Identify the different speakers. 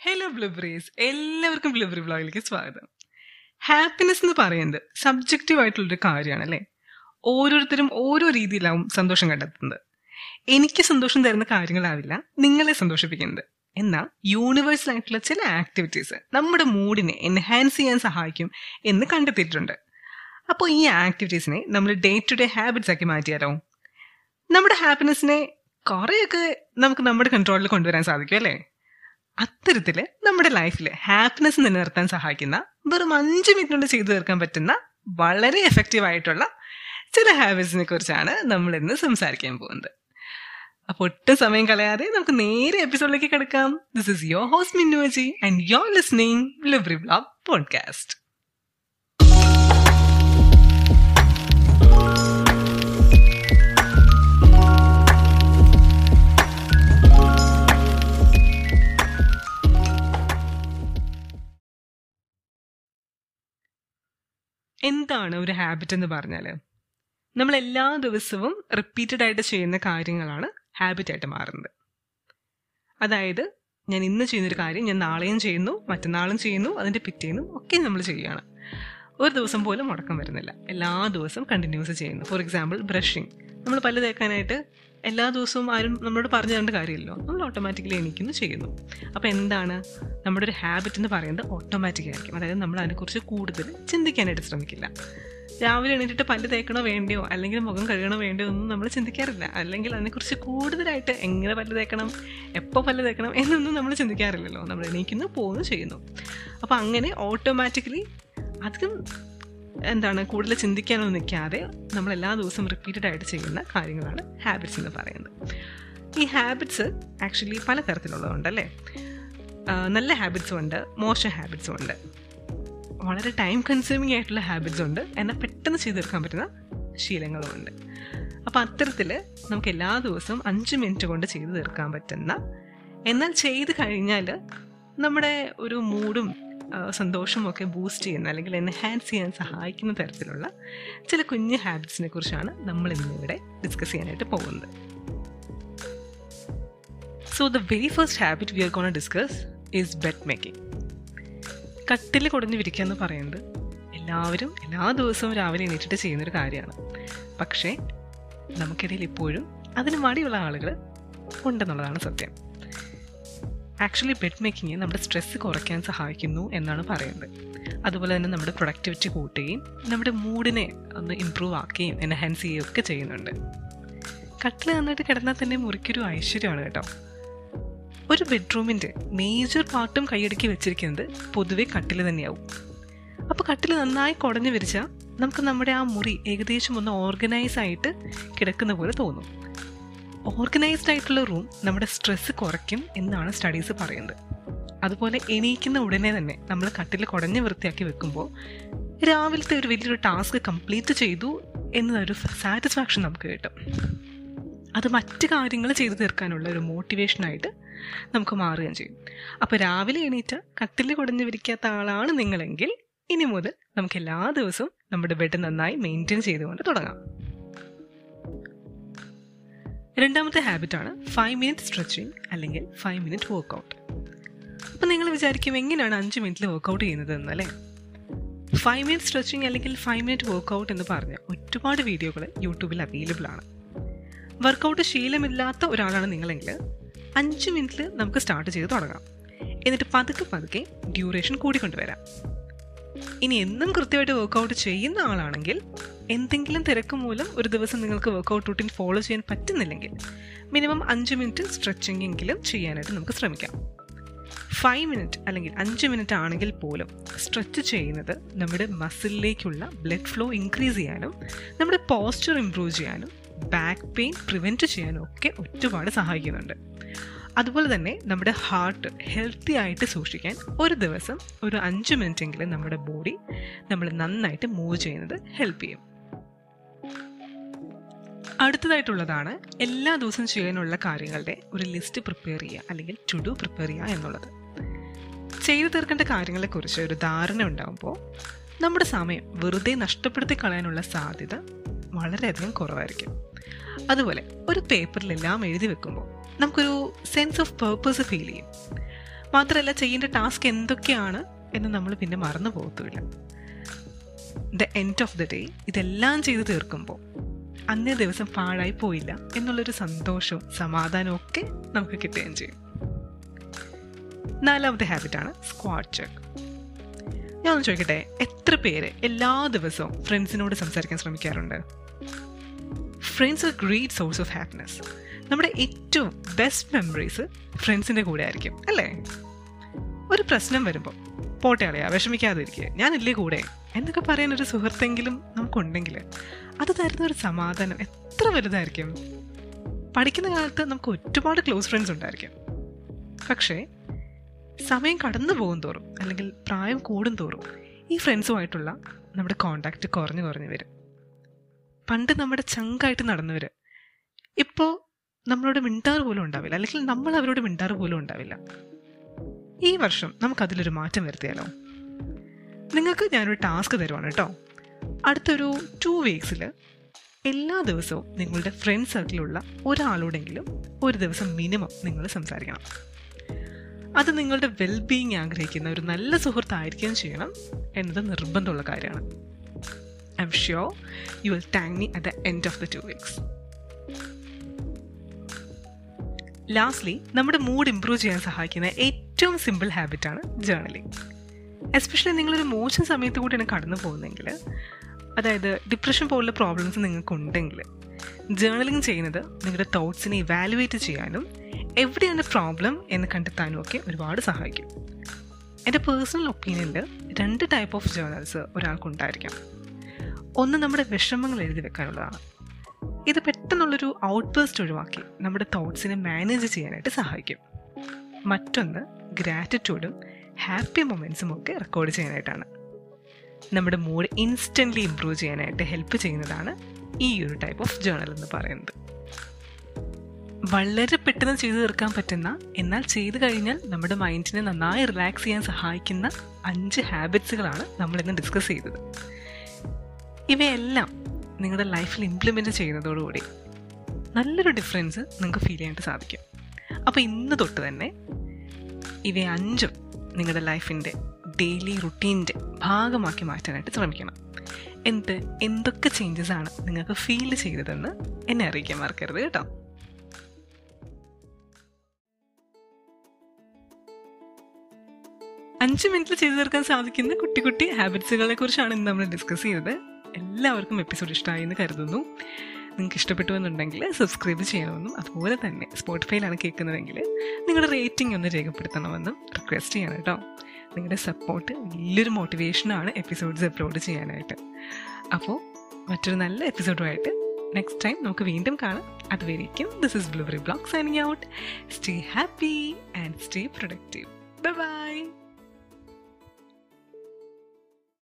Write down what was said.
Speaker 1: hello ബ്ലിബ്രീസ് എല്ലാവർക്കും ബ്ലിബ്രി ബ്ലോഗിലേക്ക് സ്വാഗതം happiness എന്ന് പറയുന്നത് സബ്ജക്റ്റീവ് ആയിട്ടുള്ളൊരു കാര്യമാണ് അല്ലേ ഓരോരുത്തരും ഓരോ രീതിയിലാവും സന്തോഷം കണ്ടെത്തുന്നത് എനിക്ക് സന്തോഷം തരുന്ന കാര്യങ്ങളാവില്ല നിങ്ങളെ സന്തോഷിപ്പിക്കുന്നത് എന്നാൽ യൂണിവേഴ്സൽ ആയിട്ടുള്ള ചില ആക്ടിവിറ്റീസ് നമ്മുടെ മൂഡിനെ എൻഹാൻസ് ചെയ്യാൻ സഹായിക്കും എന്ന് കണ്ടെത്തിയിട്ടുണ്ട് അപ്പോൾ ഈ ആക്ടിവിറ്റീസിനെ നമ്മൾ ഡേ ടു ഡേ ഹാബിറ്റ്സ് ആക്കി മാറ്റിയാലോ നമ്മുടെ ഹാപ്പിനെസ്സിനെ കുറേയൊക്കെ നമുക്ക് നമ്മുടെ കൺട്രോളിൽ കൊണ്ടുവരാൻ സാധിക്കും അല്ലേ അത്തരത്തില് നമ്മുടെ ലൈഫിൽ ഹാപ്പിനെസ് നിലനിർത്താൻ സഹായിക്കുന്ന വെറും അഞ്ച് മിനിറ്റ് കൊണ്ട് ചെയ്തു തീർക്കാൻ പറ്റുന്ന വളരെ എഫക്റ്റീവ് ആയിട്ടുള്ള ചില ഹാബിറ്റ്സിനെ കുറിച്ചാണ് നമ്മൾ ഇന്ന് സംസാരിക്കാൻ പോകുന്നത് അപ്പോൾ ഒട്ടും സമയം കളയാതെ നമുക്ക് നേരെ എപ്പിസോഡിലേക്ക് കിടക്കാം ദിസ് ഇസ് യുവർ ഹോസ്റ്റ് മിന്നുവജി ആൻഡ് യുവർ ലിസ്ണിംഗ് ലിവറി ബ്ലോഗ് പോഡ്കാസ്റ്റ് എന്താണ് ഒരു ഹാബിറ്റ് എന്ന് പറഞ്ഞാൽ നമ്മൾ എല്ലാ ദിവസവും റിപ്പീറ്റഡ് ആയിട്ട് ചെയ്യുന്ന കാര്യങ്ങളാണ് ഹാബിറ്റ് ആയിട്ട് മാറുന്നത് അതായത് ഞാൻ ഇന്ന് ചെയ്യുന്നൊരു കാര്യം ഞാൻ നാളെയും ചെയ്യുന്നു മറ്റന്നാളും ചെയ്യുന്നു അതിൻ്റെ പിറ്റേന്നും ഒക്കെ നമ്മൾ ചെയ്യുകയാണ് ഒരു ദിവസം പോലും മുടക്കം വരുന്നില്ല എല്ലാ ദിവസവും കണ്ടിന്യൂസ് ചെയ്യുന്നു ഫോർ എക്സാമ്പിൾ ബ്രഷിങ് നമ്മൾ പല്ല് തേക്കാനായിട്ട് എല്ലാ ദിവസവും ആരും നമ്മളോട് പറഞ്ഞു തരേണ്ട കാര്യമില്ലല്ലോ നമ്മൾ ഓട്ടോമാറ്റിക്കലി എണീക്കുന്നു ചെയ്യുന്നു അപ്പോൾ എന്താണ് നമ്മുടെ ഒരു ഹാബിറ്റ് എന്ന് പറയുന്നത് ഓട്ടോമാറ്റിക് ആയിരിക്കും അതായത് നമ്മൾ അതിനെക്കുറിച്ച് കൂടുതൽ ചിന്തിക്കാനായിട്ട് ശ്രമിക്കില്ല രാവിലെ എണീറ്റിട്ട് പല്ല് തേക്കണോ വേണ്ടയോ അല്ലെങ്കിൽ മുഖം കഴുകണോ വേണ്ടയോ ഒന്നും നമ്മൾ ചിന്തിക്കാറില്ല അല്ലെങ്കിൽ അതിനെക്കുറിച്ച് കൂടുതലായിട്ട് എങ്ങനെ പല്ല് തേക്കണം എപ്പോൾ പല്ല് തേക്കണം എന്നൊന്നും നമ്മൾ ചിന്തിക്കാറില്ലല്ലോ നമ്മൾ എണീക്കുന്നു പോകുന്നു ചെയ്യുന്നു അപ്പോൾ അങ്ങനെ ഓട്ടോമാറ്റിക്കലി അധികം എന്താണ് കൂടുതൽ ചിന്തിക്കാനൊന്നും നിൽക്കാതെ നമ്മൾ എല്ലാ ദിവസവും റിപ്പീറ്റഡ് ആയിട്ട് ചെയ്യുന്ന കാര്യങ്ങളാണ് ഹാബിറ്റ്സ് എന്ന് പറയുന്നത് ഈ ഹാബിറ്റ്സ് ആക്ച്വലി പല തരത്തിലുള്ളതുണ്ടല്ലേ നല്ല ഹാബിറ്റ്സും ഉണ്ട് മോശം ഹാബിറ്റ്സും ഉണ്ട് വളരെ ടൈം കൺസ്യൂമിങ് ആയിട്ടുള്ള ഹാബിറ്റ്സ് ഉണ്ട് എന്നാൽ പെട്ടെന്ന് ചെയ്തു തീർക്കാൻ പറ്റുന്ന ശീലങ്ങളും ഉണ്ട് അപ്പോൾ അത്തരത്തിൽ നമുക്ക് എല്ലാ ദിവസവും അഞ്ച് മിനിറ്റ് കൊണ്ട് ചെയ്തു തീർക്കാൻ പറ്റുന്ന എന്നാൽ ചെയ്ത് കഴിഞ്ഞാൽ നമ്മുടെ ഒരു മൂഡും സന്തോഷവും ഒക്കെ ബൂസ്റ്റ് ചെയ്യുന്ന അല്ലെങ്കിൽ എൻഹാൻസ് ചെയ്യാൻ സഹായിക്കുന്ന തരത്തിലുള്ള ചില കുഞ്ഞു ഹാബിറ്റ്സിനെ കുറിച്ചാണ് നമ്മൾ ഇന്നിവിടെ ഡിസ്കസ് ചെയ്യാനായിട്ട് പോകുന്നത് so the very first habit we are gonna discuss is bed making കട്ടിൽ കുടഞ്ഞു വിരിക്കുക എന്ന് പറയുന്നത് എല്ലാവരും എല്ലാ ദിവസവും രാവിലെ എണീറ്റിട്ട് ചെയ്യുന്നൊരു കാര്യമാണ് പക്ഷേ നമുക്കിടയിൽ ഇപ്പോഴും അതിന് മടിയുള്ള ആളുകൾ ഉണ്ടെന്നുള്ളതാണ് സത്യം ആക്ച്വലി ബെഡ് മേക്കിങ് നമ്മുടെ സ്ട്രെസ്സ് കുറയ്ക്കാൻ സഹായിക്കുന്നു എന്നാണ് പറയുന്നത് അതുപോലെ തന്നെ നമ്മുടെ പ്രൊഡക്ടിവിറ്റി കൂട്ടുകയും നമ്മുടെ മൂഡിനെ ഒന്ന് ഇമ്പ്രൂവ് ആക്കുകയും എൻഹാൻസ് ചെയ്യുകയും ഒക്കെ ചെയ്യുന്നുണ്ട് കട്ടിൽ നന്നായിട്ട് കിടന്നാൽ തന്നെ മുറിക്കൊരു ഐശ്വര്യമാണ് കേട്ടോ ഒരു ബെഡ്റൂമിൻ്റെ മേജർ പാർട്ടും കൈയടക്കി വെച്ചിരിക്കുന്നത് പൊതുവെ കട്ടിൽ തന്നെയാവും അപ്പോൾ കട്ടിൽ നന്നായി കുടഞ്ഞു വിരിച്ചാൽ നമുക്ക് നമ്മുടെ ആ മുറി ഏകദേശം ഒന്ന് ഓർഗനൈസ് ആയിട്ട് കിടക്കുന്ന പോലെ തോന്നും ഓർഗനൈസ്ഡ് ആയിട്ടുള്ള റൂം നമ്മുടെ സ്ട്രെസ്സ് കുറയ്ക്കും എന്നാണ് സ്റ്റഡീസ് പറയുന്നത് അതുപോലെ എണീക്കുന്ന ഉടനെ തന്നെ നമ്മൾ കട്ടിൽ കുടഞ്ഞ് വൃത്തിയാക്കി വെക്കുമ്പോൾ രാവിലത്തെ ഒരു വലിയൊരു ടാസ്ക് കംപ്ലീറ്റ് ചെയ്തു എന്നൊരു സാറ്റിസ്ഫാക്ഷൻ നമുക്ക് കിട്ടും അത് മറ്റ് കാര്യങ്ങൾ ചെയ്തു തീർക്കാനുള്ള ഒരു മോട്ടിവേഷനായിട്ട് നമുക്ക് മാറുകയും ചെയ്യും അപ്പോൾ രാവിലെ എണീറ്റ് കട്ടിൽ കുടഞ്ഞു വിരിക്കാത്ത ആളാണ് നിങ്ങളെങ്കിൽ ഇനി മുതൽ നമുക്ക് എല്ലാ ദിവസവും നമ്മുടെ ബെഡ് നന്നായി മെയിൻറ്റെയിൻ ചെയ്തുകൊണ്ട് തുടങ്ങാം രണ്ടാമത്തെ ഹാബിറ്റാണ് ഫൈവ് മിനിറ്റ് സ്ട്രെച്ചിങ് അല്ലെങ്കിൽ ഫൈവ് മിനിറ്റ് വർക്കൗട്ട് അപ്പം നിങ്ങൾ വിചാരിക്കും എങ്ങനെയാണ് അഞ്ച് മിനിറ്റിൽ വർക്കൗട്ട് ചെയ്യുന്നത് എന്നല്ലേ ഫൈവ് മിനിറ്റ് സ്ട്രെച്ചിങ് അല്ലെങ്കിൽ ഫൈവ് മിനിറ്റ് വർക്കൗട്ട് എന്ന് പറഞ്ഞ് ഒരുപാട് വീഡിയോകൾ യൂട്യൂബിൽ അവൈലബിൾ ആണ് വർക്കൗട്ട് ശീലമില്ലാത്ത ഒരാളാണ് നിങ്ങളെങ്കിൽ അഞ്ച് മിനിറ്റിൽ നമുക്ക് സ്റ്റാർട്ട് ചെയ്ത് തുടങ്ങാം എന്നിട്ട് പതുക്കെ പതുക്കെ ഡ്യൂറേഷൻ കൂടിക്കൊണ്ടുവരാം ഇനി എന്നും കൃത്യമായിട്ട് വർക്കൗട്ട് ചെയ്യുന്ന ആളാണെങ്കിൽ എന്തെങ്കിലും തിരക്ക് മൂലം ഒരു ദിവസം നിങ്ങൾക്ക് വർക്കൗട്ട് റൂട്ടീൻ ഫോളോ ചെയ്യാൻ പറ്റുന്നില്ലെങ്കിൽ മിനിമം അഞ്ച് മിനിറ്റ് സ്ട്രെച്ചിങ് എങ്കിലും ചെയ്യാനായിട്ട് നമുക്ക് ശ്രമിക്കാം ഫൈവ് മിനിറ്റ് അല്ലെങ്കിൽ അഞ്ച് മിനിറ്റ് ആണെങ്കിൽ പോലും സ്ട്രെച്ച് ചെയ്യുന്നത് നമ്മുടെ മസിലിലേക്കുള്ള ബ്ലഡ് ഫ്ലോ ഇൻക്രീസ് ചെയ്യാനും നമ്മുടെ പോസ്ചർ ഇമ്പ്രൂവ് ചെയ്യാനും ബാക്ക് പെയിൻ പ്രിവെൻറ്റ് ചെയ്യാനും ഒക്കെ ഒരുപാട് സഹായിക്കുന്നുണ്ട് അതുപോലെ തന്നെ നമ്മുടെ ഹാർട്ട് ഹെൽത്തി ആയിട്ട് സൂക്ഷിക്കാൻ ഒരു ദിവസം ഒരു അഞ്ച് മിനിറ്റ് എങ്കിലും നമ്മുടെ ബോഡി നമ്മൾ നന്നായിട്ട് മൂവ് ചെയ്യുന്നത് ഹെൽപ്പ് ചെയ്യും അടുത്തതായിട്ടുള്ളതാണ് എല്ലാ ദിവസവും ചെയ്യാനുള്ള കാര്യങ്ങളുടെ ഒരു ലിസ്റ്റ് പ്രിപ്പയർ ചെയ്യുക അല്ലെങ്കിൽ ടു ഡു പ്രിപ്പയർ ചെയ്യുക എന്നുള്ളത് ചെയ്തു തീർക്കേണ്ട കാര്യങ്ങളെക്കുറിച്ച് ഒരു ധാരണ ഉണ്ടാകുമ്പോൾ നമ്മുടെ സമയം വെറുതെ നഷ്ടപ്പെടുത്തി കളയാനുള്ള സാധ്യത വളരെയധികം കുറവായിരിക്കും അതുപോലെ ഒരു പേപ്പറിലെല്ലാം എഴുതി വെക്കുമ്പോൾ നമുക്കൊരു സെൻസ് ഓഫ് പേർപ്പസ് ഫീൽ ചെയ്യും മാത്രമല്ല ചെയ്യേണ്ട ടാസ്ക് എന്തൊക്കെയാണ് എന്ന് നമ്മൾ പിന്നെ മറന്നു പോകത്തുമില്ല the end of the day ഇതെല്ലാം ചെയ്ത് തീർക്കുമ്പോൾ അന്നേ ദിവസം പാഴായി പോയില്ല എന്നുള്ളൊരു സന്തോഷവും സമാധാനവും ഒക്കെ നമുക്ക് കിട്ടുകയും ചെയ്യും നാലാമത്തെ ഹാബിറ്റാണ് സ്ക്വാഡ് ചെക്ക് ഞാൻ ഒന്ന് ചോദിക്കട്ടെ എത്ര പേര് എല്ലാ ദിവസവും ഫ്രണ്ട്സിനോട് സംസാരിക്കാൻ ശ്രമിക്കാറുണ്ട് friends a great source of happiness നമ്മുടെ ഏറ്റവും ബെസ്റ്റ് മെമ്മറീസ് ഫ്രണ്ട്സിൻ്റെ കൂടെ ആയിരിക്കും അല്ലേ ഒരു പ്രശ്നം വരുമ്പോൾ പോട്ടെ കളയാ വിഷമിക്കാതിരിക്കുക ഞാനില്ലേ കൂടെ എന്നൊക്കെ പറയാൻ ഒരു സുഹൃത്തെങ്കിലും നമുക്കുണ്ടെങ്കിൽ അത് തരുന്ന ഒരു സമാധാനം എത്ര വലുതായിരിക്കും പഠിക്കുന്ന കാലത്ത് നമുക്ക് ഒരുപാട് ക്ലോസ് ഫ്രണ്ട്സ് ഉണ്ടായിരിക്കും പക്ഷേ സമയം കടന്നു പോകും തോറും അല്ലെങ്കിൽ പ്രായം കൂടും തോറും ഈ ഫ്രണ്ട്സുമായിട്ടുള്ള നമ്മുടെ കോണ്ടാക്റ്റ് കുറഞ്ഞു കുറഞ്ഞു വരും പണ്ട് നമ്മുടെ ചങ്കായിട്ട് നടന്നവർ ഇപ്പോൾ നമ്മളോട് മിണ്ടാറ് പോലും ഉണ്ടാവില്ല അല്ലെങ്കിൽ നമ്മൾ അവരോട് മിണ്ടാറ് പോലും ഉണ്ടാവില്ല ഈ വർഷം നമുക്കതിലൊരു മാറ്റം വരുത്തിയാലോ നിങ്ങൾക്ക് ഞാനൊരു ടാസ്ക് തരുവാണ് കേട്ടോ അടുത്തൊരു ടു വീക്സിൽ എല്ലാ ദിവസവും നിങ്ങളുടെ ഫ്രണ്ട് സർക്കിളിലുള്ള ഒരാളോടെങ്കിലും ഒരു ദിവസം മിനിമം നിങ്ങൾ സംസാരിക്കണം അത് നിങ്ങളുടെ വെൽബീയിങ് ആഗ്രഹിക്കുന്ന ഒരു നല്ല സുഹൃത്തായിരിക്കുകയും ചെയ്യണം എന്നത് നിർബന്ധമുള്ള കാര്യമാണ് I'm sure you will thank me at the end of the two weeks lastly നമ്മുടെ മൂഡ് ഇംപ്രൂവ് ചെയ്യാൻ സഹായിക്കുന്ന ഏറ്റവും സിമ്പിൾ ഹാബിറ്റാണ് ജേർണലിംഗ് എസ്പെഷ്യലി നിങ്ങളൊരു മോശം സമയത്ത് കൂടിയാണ് കടന്നു പോകുന്നതെങ്കിൽ അതായത് ഡിപ്രഷൻ പോലുള്ള പ്രോബ്ലംസ് നിങ്ങൾക്കുണ്ടെങ്കിൽ ജേർണലിംഗ് ചെയ്യുന്നത് നിങ്ങളുടെ തോട്ട്സിനെ ഇവാലുവേറ്റ് ചെയ്യാനും എവിടെയാണ് പ്രോബ്ലം എന്ന് കണ്ടെത്താനും ഒക്കെ ഒരുപാട് സഹായിക്കും എൻ്റെ പേഴ്സണൽ ഒപ്പീനിയനിൽ രണ്ട് ടൈപ്പ് ഓഫ് ജേർണൽസ് ഒരാൾക്കുണ്ടായിരിക്കാം ഒന്ന് നമ്മുടെ വിഷമങ്ങൾ എഴുതി വെക്കാനുള്ളതാണ് ഇത് പെട്ടെന്നുള്ളൊരു ഔട്ട് ബേസ്റ്റ് ഒഴിവാക്കി നമ്മുടെ തോട്ട്സിനെ മാനേജ് ചെയ്യാനായിട്ട് സഹായിക്കും മറ്റൊന്ന് ഗ്രാറ്റിറ്റ്യൂഡും ഹാപ്പി മൊമെൻറ്റ്സും ഒക്കെ റെക്കോർഡ് ചെയ്യാനായിട്ടാണ് നമ്മുടെ മൂഡ് ഇൻസ്റ്റൻ്റ്ലി ഇമ്പ്രൂവ് ചെയ്യാനായിട്ട് ഹെൽപ്പ് ചെയ്യുന്നതാണ് ഈ ഒരു ടൈപ്പ് ഓഫ് ജേർണൽ എന്ന് പറയുന്നത് വളരെ പെട്ടെന്ന് ചെയ്തു തീർക്കാൻ പറ്റുന്ന എന്നാൽ ചെയ്തു കഴിഞ്ഞാൽ നമ്മുടെ മൈൻഡിനെ നന്നായി റിലാക്സ് ചെയ്യാൻ സഹായിക്കുന്ന അഞ്ച് ഹാബിറ്റ്സുകളാണ് നമ്മളിന്ന് ഡിസ്കസ് ചെയ്തത് ഇവയെല്ലാം നിങ്ങളുടെ ലൈഫിൽ ഇംപ്ലിമെൻറ്റ് ചെയ്യുന്നതോടുകൂടി നല്ലൊരു ഡിഫറൻസ് നിങ്ങൾക്ക് ഫീൽ ചെയ്യാനായിട്ട് സാധിക്കും അപ്പോൾ ഇന്ന് തൊട്ട് തന്നെ ഇവ അഞ്ചും നിങ്ങളുടെ ലൈഫിൻ്റെ ഡെയിലി റുട്ടീൻ്റെ ഭാഗമാക്കി മാറ്റാനായിട്ട് ശ്രമിക്കണം എന്നിട്ട് എന്തൊക്കെ ചേഞ്ചസ് ആണ് നിങ്ങൾക്ക് ഫീൽ ചെയ്തതെന്ന് എന്നെ അറിയിക്കാൻ മറക്കരുത് കേട്ടോ അഞ്ച് മിനിറ്റിൽ ചെയ്തു തീർക്കാൻ സാധിക്കുന്ന കുട്ടി കുട്ടി ഹാബിറ്റ്സുകളെ കുറിച്ചാണ് ഇന്ന് നമ്മൾ ഡിസ്കസ് ചെയ്തത് എല്ലാവർക്കും എപ്പിസോഡ് ഇഷ്ടമായി എന്ന് കരുതുന്നു നിങ്ങൾക്ക് ഇഷ്ടപ്പെട്ടു എന്നുണ്ടെങ്കിൽ സബ്സ്ക്രൈബ് ചെയ്യണമെന്നും അതുപോലെ തന്നെ സ്പോട്ടിഫൈയിലാണ് കേൾക്കുന്നതെങ്കിൽ നിങ്ങളുടെ റേറ്റിംഗ് ഒന്ന് രേഖപ്പെടുത്തണമെന്നും റിക്വസ്റ്റ് ചെയ്യണം കേട്ടോ നിങ്ങളുടെ സപ്പോർട്ട് വലിയൊരു മോട്ടിവേഷനാണ് എപ്പിസോഡ്സ് അപ്ലോഡ് ചെയ്യാനായിട്ട് അപ്പോൾ മറ്റൊരു നല്ല എപ്പിസോഡുമായിട്ട് നെക്സ്റ്റ് ടൈം നമുക്ക് വീണ്ടും കാണാം അതുവരേക്കും this is blueberry blog signing out stay happy and stay productive by